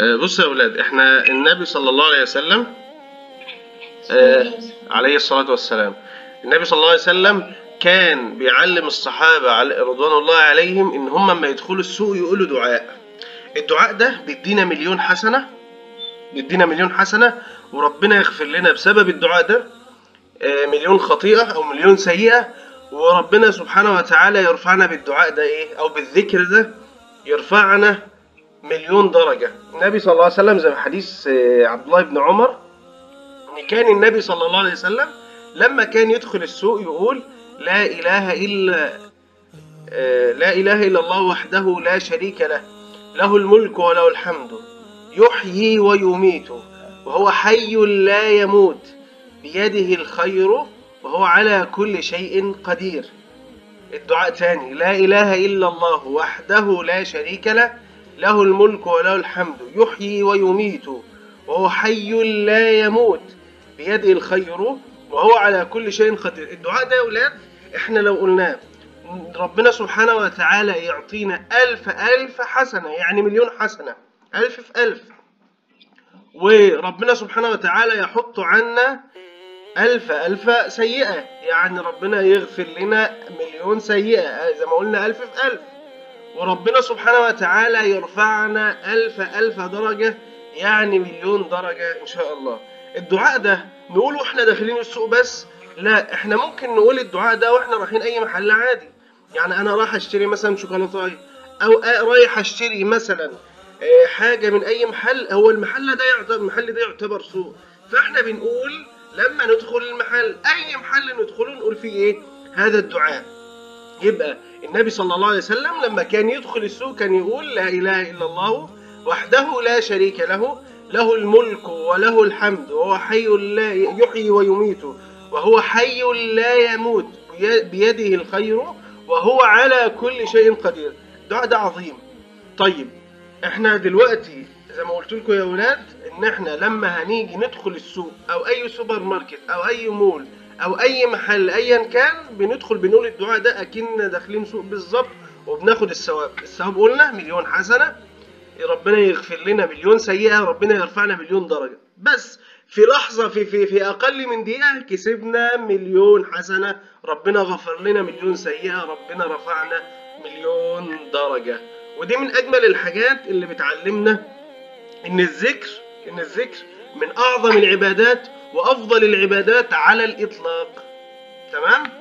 آه، بصوا يا أولاد إحنا النبي صلى الله عليه وسلم آه، عليه الصلاة والسلام النبي صلى الله عليه وسلم كان بيعلم الصحابة على- رضوان الله عليهم إن هم لما يدخلوا السوق يقولوا دعاء الدعاء ده بيدينا مليون حسنة بيدينا مليون حسنة وربنا يغفر لنا بسبب الدعاء ده آه، مليون خطيئة أو مليون سيئة وربنا سبحانه وتعالى يرفعنا بالدعاء ده إيه أو بالذكر ده يرفعنا مليون درجة النبي صلى الله عليه وسلم زي ما حديث آه، عبد الله بن عمر إن كان النبي صلى الله عليه وسلم لما كان يدخل السوق يقول لا إله إلا آه، لا إله إلا الله وحده لا شريك له له الملك وله الحمد يحيي ويميت وهو حي لا يموت بيده الخير وهو على كل شيء قدير الدعاء تاني لا إله إلا الله وحده لا شريك له له الملك وله الحمد يحيي ويميت وهو حي لا يموت بيده الخير وهو على كل شيء قدير الدعاء ده يا ولاد احنا لو قلناه ربنا سبحانه وتعالى يعطينا ألف ألف حسنة يعني مليون حسنة ألف في ألف وربنا سبحانه وتعالى يحط عنا ألف ألف سيئة يعني ربنا يغفر لنا مليون سيئة زي ما قلنا ألف في ألف وربنا سبحانه وتعالى يرفعنا ألف ألف درجة يعني مليون درجة إن شاء الله الدعاء ده نقوله إحنا داخلين السوق بس لا إحنا ممكن نقول الدعاء ده وإحنا رايحين أي محل عادي يعني أنا رايح أشتري مثلا شوكولاتاية أو آه رايح أشتري مثلا آه، حاجة من أي محل هو المحل ده يعتبر المحل ده يعتبر سوق فإحنا بنقول لما ندخل المحل أي محل ندخله نقول فيه إيه هذا الدعاء يبقى النبي صلى الله عليه وسلم لما كان يدخل السوق كان يقول لا إله إلا الله وحده لا شريك له له الملك وله الحمد وهو حي لا يحيي ويميت وهو حي لا يموت بي- بيده الخير وهو على كل شيء قدير الدعاء ده عظيم طيب احنا دلوقتي زي ما قلت لكم يا ولاد ان احنا لما هنيجي ندخل السوق او اي سوبر ماركت او اي مول او اي محل ايا كان بندخل بنقول الدعاء ده اكننا داخلين سوق بالظبط وبناخد الثواب الثواب قلنا مليون حسنه ربنا يغفر لنا مليون سيئه ربنا يرفعنا مليون درجه بس في لحظه في في في اقل من دقيقه كسبنا مليون حسنه ربنا غفر لنا مليون سيئه ربنا رفعنا مليون درجه ودي من اجمل الحاجات اللي بتعلمنا ان الذكر ان الذكر من اعظم العبادات وافضل العبادات على الاطلاق تمام